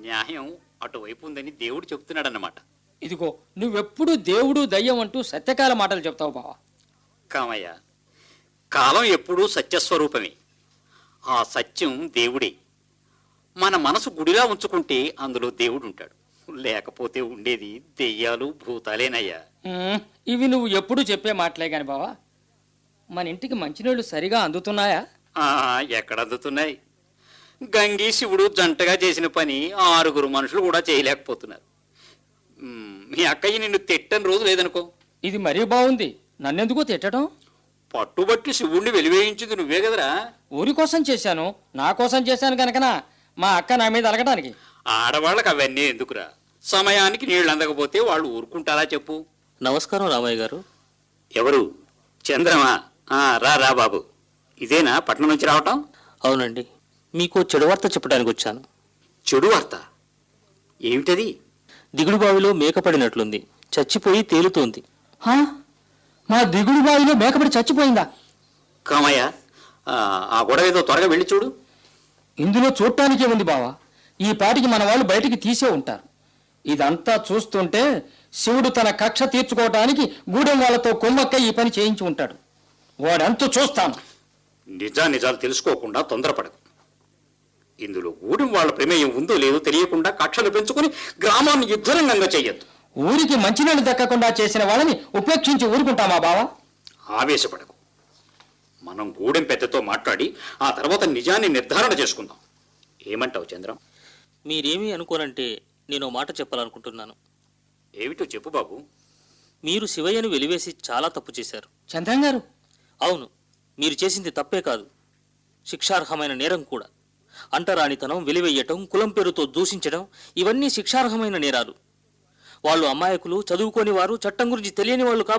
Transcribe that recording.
న్యాయం అటువైపు ఉందని దేవుడు చెప్తున్నాడన్నమాట ఇదిగో నువ్వెప్పుడు దేవుడు దయ్యం అంటూ సత్యకాల మాటలు చెప్తావు బావా కామయ్య కాలం ఎప్పుడూ సత్యస్వరూపమే ఆ సత్యం దేవుడే మన మనసు గుడిలా ఉంచుకుంటే అందులో దేవుడు ఉంటాడు లేకపోతే ఉండేది దెయ్యాలు భూతాలేనయ్యా ఉమ్, ఇవి నువ్వు ఎప్పుడు చెప్పే మాటలే కాని బావా మన ఇంటికి మంచినీళ్ళు సరిగా అందుతున్నాయా ఆ, ఎక్కడ అందుతున్నాయి గంగి శివుడు జంటగా చేసిన పని ఆరుగురు మనుషులు కూడా చేయలేకపోతున్నారు మ్, మీ అక్కయ్య నిన్ను తిట్టని రోజు లేదనుకో ఇది మరీ బాగుంది నన్నెందుకో తిట్టడం పట్టుబట్టి శివుణ్ణి వెలివేయించింది నువ్వే కదరా ఊరి కోసం చేశాను నా కోసం చేశాను కనుకనా మా అక్క నా మీద అలగడానికి ఆడవాళ్ళకి అవన్నీ ఎందుకురా సమయానికి నీళ్ళు అందకపోతే వాళ్ళు ఊరుకుంటారా చెప్పు నమస్కారం రామయ్య గారు ఎవరు చంద్రమా ఆ, రా రా బాబు ఇదేనా పట్నం నుంచి రావటం అవునండి మీకు చెడు వార్త చెప్పడానికి వచ్చాను చెడు వార్త ఏమిటది దిగుడు బావిలో మేకపడినట్లుంది చచ్చిపోయి తేలుతోంది హా? మా దిగుడు బావిలో మేకపడి చచ్చిపోయిందా కామయ్య ఆ, ఆ గొడవ ఏదో త్వరగా వెళ్ళి చూడు ఇందులో చూడటానికే ఉంది బావా ఈ పాటికి మన వాళ్ళు బయటికి తీసే ఉంటారు ఇదంతా చూస్తుంటే శివుడు తన కక్ష తీర్చుకోవటానికి గూడెం వాళ్ళతో కొమ్మక్క ఈ పని చేయించి ఉంటాడు వాడంతా చూస్తాను నిజా నిజాలు తెలుసుకోకుండా తొందరపడకు ఇందులో ఊడిం వాళ్ళ ప్రమేయం ఉందో లేదో తెలియకుండా కక్షలు పెంచుకొని గ్రామాన్ని యుద్ధరంగంగా చెయ్యొద్దు ఊరికి మంచినీళ్ళు దక్కకుండా చేసిన వాళ్ళని ఉపేక్షించి ఊరుకుంటామా బావా ఆవేశపడకు మనం గూడెం పెద్దతో మాట్లాడి ఆ తర్వాత నిజాన్ని నిర్ధారణ చేసుకుందాం ఏమంటావు చంద్రం మీరేమీ అనుకోనంటే నేను ఓ మాట చెప్పాలనుకుంటున్నాను ఏమిటో చెప్పు బాబు మీరు శివయ్యను వెలివేసి చాలా తప్పు చేశారు చంద్రం గారు అవును మీరు చేసింది తప్పే కాదు శిక్షార్హమైన నేరం కూడా అంటరానితనం వెలివేయటం కులం పేరుతో దూషించడం ఇవన్నీ శిక్షార్హమైన నేరాలు వాళ్ళు అమాయకులు చదువుకోని వారు చట్టం గురించి తెలియని వాళ్ళు కాబట్టి